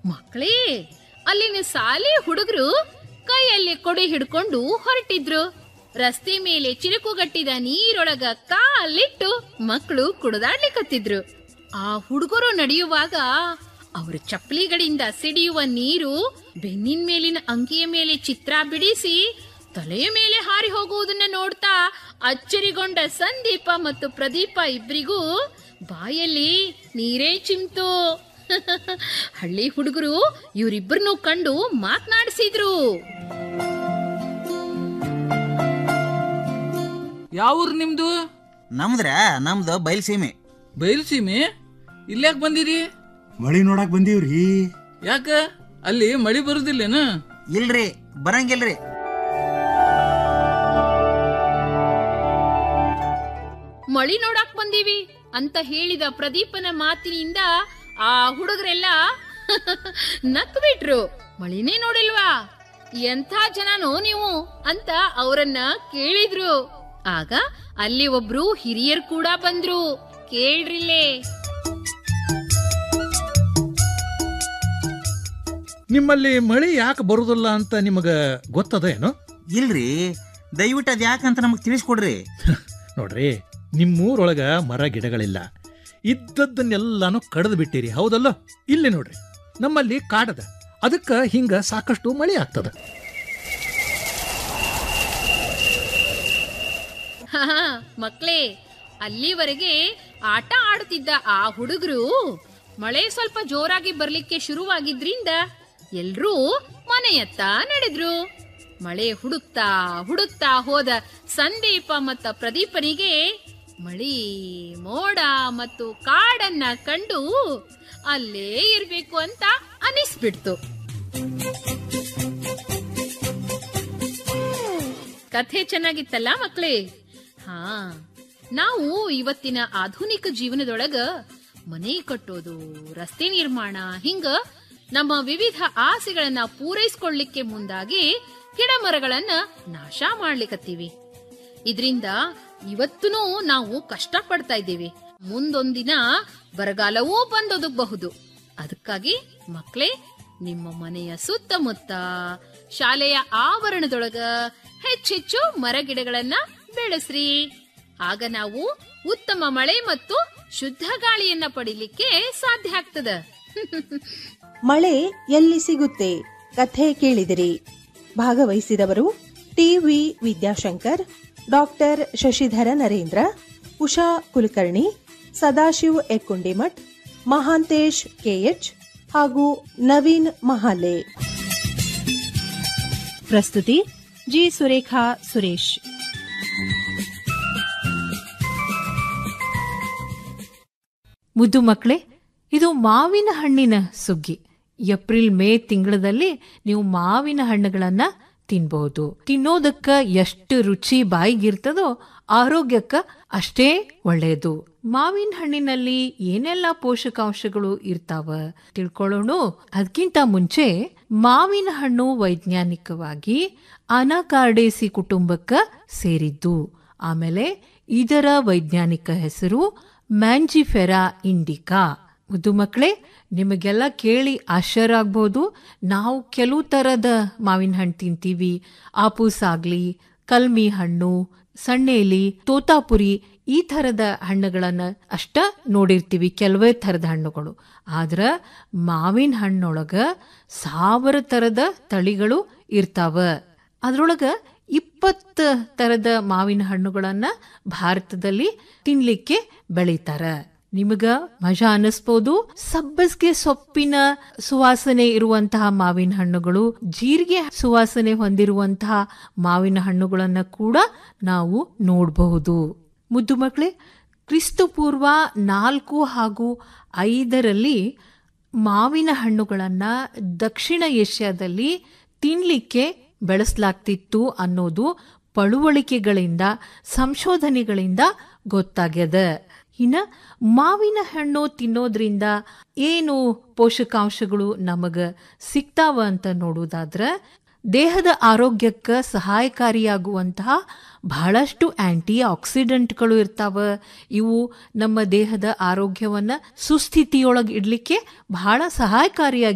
ಮಕ್ಕಳೇ ಅಲ್ಲಿನ ಸಾಲಿ ಹುಡುಗರು ಕೈಯಲ್ಲಿ ಕೊಡೆ ಹಿಡ್ಕೊಂಡು ಹೊರಟಿದ್ರು ರಸ್ತೆ ಮೇಲೆ ಚಿರುಕುಗಟ್ಟಿದ ನೀರೊಳಗ ಕಾಲಿಟ್ಟು ಮಕ್ಕಳು ಕುಡಿದಾಡ್ಲಿಕತ್ತಿದ್ರು ಆ ಹುಡುಗರು ನಡೆಯುವಾಗ ಅವ್ರ ಚಪ್ಪಲಿಗಳಿಂದ ಸಿಡಿಯುವ ನೀರು ಬೆನ್ನಿನ ಮೇಲಿನ ಅಂಗಿಯ ಮೇಲೆ ಚಿತ್ರ ಬಿಡಿಸಿ ತಲೆಯ ಮೇಲೆ ಹಾರಿ ಹೋಗುವುದನ್ನ ನೋಡ್ತಾ ಅಚ್ಚರಿಗೊಂಡ ಸಂದೀಪ ಮತ್ತು ಪ್ರದೀಪ ಇಬ್ರಿಗೂ ಬಾಯಲ್ಲಿ ನೀರೇ ಚಿಮ್ತು ಹಳ್ಳಿ ಹುಡುಗರು ಇವರಿಬ್ಬರನ್ನು ಕಂಡು ಮಾತನಾಡಿಸಿದ್ರು ಯಾವೂರು ನಿಮ್ದು ನಮ್ದ್ರ ನಮ್ದು ಬಯಲ್ಸೀಮೆ ಬಯಲುಸೀಮೆ ಇಲ್ಯಾಕ್ ಬಂದಿರಿ ಮಳಿ ನೋಡಕ್ ಬಂದೀವ್ರಿ ಯಾಕ ಅಲ್ಲಿ ಮಳಿ ಬರುದಿಲ್ಲೇನ ಇಲ್ರಿ ಬರಂಗಿಲ್ರಿ ಮಳಿ ನೋಡಾಕ್ ಬಂದೀವಿ ಅಂತ ಹೇಳಿದ ಪ್ರದೀಪನ ಮಾತಿನಿಂದ ಆ ಹುಡುಗರೆಲ್ಲ ನಕ್ ಬಿಟ್ರು ಮಳಿನೇ ನೋಡಿಲ್ವಾ ಎಂಥ ಜನನೋ ನೀವು ಅಂತ ಅವರನ್ನ ಕೇಳಿದ್ರು ಆಗ ಅಲ್ಲಿ ಒಬ್ರು ಹಿರಿಯರು ಕೂಡ ಬಂದ್ರು ಕೇಳ್ರಿಲ್ಲೇ ನಿಮ್ಮಲ್ಲಿ ಮಳಿ ಯಾಕೆ ಬರುದಿಲ್ಲ ಅಂತ ನಿಮಗ ಗೊತ್ತದ ಏನು ಇಲ್ರಿ ದಯವಿಟ್ಟು ಅದ್ ಯಾಕಂತ ನಮಗ್ ತಿಳಿಸ್ಕೊಡ್ರಿ ನೋಡ್ರಿ ನಿಮ್ಮೂರೊಳಗ ಮರ ಗಿಡಗಳಿಲ್ಲ ಇದ್ದದ್ದನ್ನೆಲ್ಲಾನು ಕಡ್ದು ಬಿಟ್ಟಿರಿ ಹೌದಲ್ಲ ಇಲ್ಲಿ ನೋಡ್ರಿ ನಮ್ಮಲ್ಲಿ ಕಾಡದ ಅದಕ್ಕ ಹಿಂಗ ಸಾಕಷ್ಟು ಮಳೆ ಆಗ್ತದ ಹಾ ಮಕ್ಳೇ ಅಲ್ಲಿವರೆಗೆ ಆಟ ಆಡುತ್ತಿದ್ದ ಆ ಹುಡುಗರು ಮಳೆ ಸ್ವಲ್ಪ ಜೋರಾಗಿ ಬರ್ಲಿಕ್ಕೆ ಶುರುವಾಗಿದ್ರಿಂದ ಎಲ್ರೂ ಮನೆಯತ್ತ ನಡೆದ್ರು ಮಳೆ ಹುಡುಕ್ತಾ ಹುಡುಕ್ತಾ ಹೋದ ಸಂದೀಪ ಮತ್ತ ಪ್ರದೀಪನಿಗೆ ಮಳಿ ಮೋಡ ಮತ್ತು ಕಾಡನ್ನ ಕಂಡು ಅಲ್ಲೇ ಇರ್ಬೇಕು ಅಂತ ಅನಿಸ್ಬಿಡ್ತು ಕಥೆ ಚೆನ್ನಾಗಿತ್ತಲ್ಲ ಮಕ್ಳೇ ಹಾ ನಾವು ಇವತ್ತಿನ ಆಧುನಿಕ ಜೀವನದೊಳಗ ಮನೆ ಕಟ್ಟೋದು ರಸ್ತೆ ನಿರ್ಮಾಣ ಹಿಂಗ ನಮ್ಮ ವಿವಿಧ ಆಸೆಗಳನ್ನ ಪೂರೈಸ್ಕೊಳ್ಳಿಕ್ಕೆ ಮುಂದಾಗಿ ಗಿಡ ಮರಗಳನ್ನ ನಾಶ ಮಾಡ್ಲಿಕತ್ತೀವಿ ಇದ್ರಿಂದ ಇವತ್ತೂ ನಾವು ಕಷ್ಟ ಪಡ್ತಾ ಇದ್ದೀವಿ ಮುಂದೊಂದಿನ ಬರಗಾಲವೂ ಬಂದೊದಗಬಹುದು ಅದಕ್ಕಾಗಿ ಮಕ್ಕಳೇ ನಿಮ್ಮ ಮನೆಯ ಸುತ್ತಮುತ್ತ ಶಾಲೆಯ ಆವರಣದೊಳಗ ಹೆಚ್ಚೆಚ್ಚು ಮರಗಿಡಗಳನ್ನ ಬೆಳೆಸ್ರಿ ಆಗ ನಾವು ಉತ್ತಮ ಮಳೆ ಮತ್ತು ಶುದ್ಧ ಗಾಳಿಯನ್ನ ಪಡಿಲಿಕ್ಕೆ ಸಾಧ್ಯ ಆಗ್ತದ ಮಳೆ ಎಲ್ಲಿ ಸಿಗುತ್ತೆ ಕಥೆ ಕೇಳಿದಿರಿ ಭಾಗವಹಿಸಿದವರು TV Vidyashankar doctor Shashidhara Narendra Usha Kulkarni Sadashiv Ekkundimath Mahantesh KH ಹಾಗೂ ನವೀನ್ ಮಹಾಲೆ ಪ್ರಸ್ತುತಿ ಜಿ ಸುರೇಖಾ ಸುರೇಶ್ ಮುದ್ದು ಮಕ್ಕಳೇ ಇದು ಮಾವಿನ ಹಣ್ಣಿನ ಸುಗ್ಗಿ ಏಪ್ರಿಲ್ ಮೇ ತಿಂಗಳಲ್ಲಿ ನೀವು ಮಾವಿನ ಹಣ್ಣುಗಳನ್ನ ತಿನ್ಬಹುದು ತಿನ್ನೋದಕ್ಕ ಎಷ್ಟು ರುಚಿ ಬಾಯಿಗಿರ್ತದೋ ಆರೋಗ್ಯಕ್ಕ ಅಷ್ಟೇ ಒಳ್ಳೆಯದು ಮಾವಿನ ಹಣ್ಣಿನಲ್ಲಿ ಏನೆಲ್ಲ ಪೋಷಕಾಂಶಗಳು ಇರ್ತಾವ ತಿಳ್ಕೊಳ್ಳೋಣ ಅದಕ್ಕಿಂತ ಮುಂಚೆ ಮಾವಿನ ಹಣ್ಣು ವೈಜ್ಞಾನಿಕವಾಗಿ ಅನಾಕಾರ್ಡೇಸಿ ಕುಟುಂಬಕ್ಕ ಸೇರಿದ್ದು ಆಮೇಲೆ ಇದರ ವೈಜ್ಞಾನಿಕ ಹೆಸರು ಮ್ಯಾಂಜಿಫೆರಾ ಇಂಡಿಕಾ ಮುದ್ದು ಮಕ್ಕಳೇ ನಿಮಗೆಲ್ಲ ಕೇಳಿ ಆಶ್ಚರ್ಯ ಆಗ್ಬೋದು ನಾವು ಕೆಲವು ಥರದ ಮಾವಿನ ಹಣ್ಣು ತಿಂತೀವಿ ಆಪೂಸ್ ಆಗ್ಲಿ ಕಲ್ಮಿ ಹಣ್ಣು ಸಣ್ಣೇಲಿ ತೋತಾಪುರಿ ಈ ಥರದ ಹಣ್ಣುಗಳನ್ನ ಅಷ್ಟ ನೋಡಿರ್ತೀವಿ ಕೆಲವೇ ಥರದ ಹಣ್ಣುಗಳು ಆದ್ರ ಮಾವಿನ ಹಣ್ಣೊಳಗ ಸಾವಿರ ಥರದ ತಳಿಗಳು ಇರ್ತಾವ ಅದ್ರೊಳಗ ಇಪ್ಪತ್ತು ಥರದ ಮಾವಿನ ಹಣ್ಣುಗಳನ್ನ ಭಾರತದಲ್ಲಿ ತಿನ್ಲಿಕ್ಕೆ ಬೆಳೀತಾರ ನಿಮಗ ಮಜಾ ಅನ್ನಿಸ್ಬೋದು ಸಬ್ಬಸ್ಗೆ ಸೊಪ್ಪಿನ ಸುವಾಸನೆ ಇರುವಂತಹ ಮಾವಿನ ಹಣ್ಣುಗಳು ಜೀರಿಗೆ ಸುವಾಸನೆ ಹೊಂದಿರುವಂತಹ ಮಾವಿನ ಹಣ್ಣುಗಳನ್ನ ಕೂಡ ನಾವು ನೋಡಬಹುದು ಮುದ್ದು ಮಕ್ಕಳೇ ಕ್ರಿಸ್ತು ಪೂರ್ವ ನಾಲ್ಕು ಹಾಗೂ ಐದರಲ್ಲಿ ಮಾವಿನ ಹಣ್ಣುಗಳನ್ನ ದಕ್ಷಿಣ ಏಷ್ಯಾದಲ್ಲಿ ತಿನ್ಲಿಕ್ಕೆ ಬೆಳೆಸಲಾಗ್ತಿತ್ತು ಅನ್ನೋದು ಪಳುವಳಿಕೆಗಳಿಂದ ಸಂಶೋಧನೆಗಳಿಂದ ಗೊತ್ತಾಗ್ಯದ ಇನ್ನ ಮಾವಿನ ಹಣ್ಣು ತಿನ್ನೋದ್ರಿಂದ ಏನು ಪೋಷಕಾಂಶಗಳು ನಮಗ ಸಿಗ್ತಾವ ಅಂತ ನೋಡುವುದಾದ್ರ ದೇಹದ ಆರೋಗ್ಯಕ್ಕೆ ಸಹಾಯಕಾರಿಯಾಗುವಂತಹ ಬಹಳಷ್ಟು ಆಂಟಿ ಆಕ್ಸಿಡೆಂಟ್ಗಳು ಇರ್ತಾವ ಇವು ನಮ್ಮ ದೇಹದ ಆರೋಗ್ಯವನ್ನ ಸುಸ್ಥಿತಿಯೊಳಗೆ ಇಡ್ಲಿಕ್ಕೆ ಬಹಳ ಸಹಾಯಕಾರಿಯಾಗಿ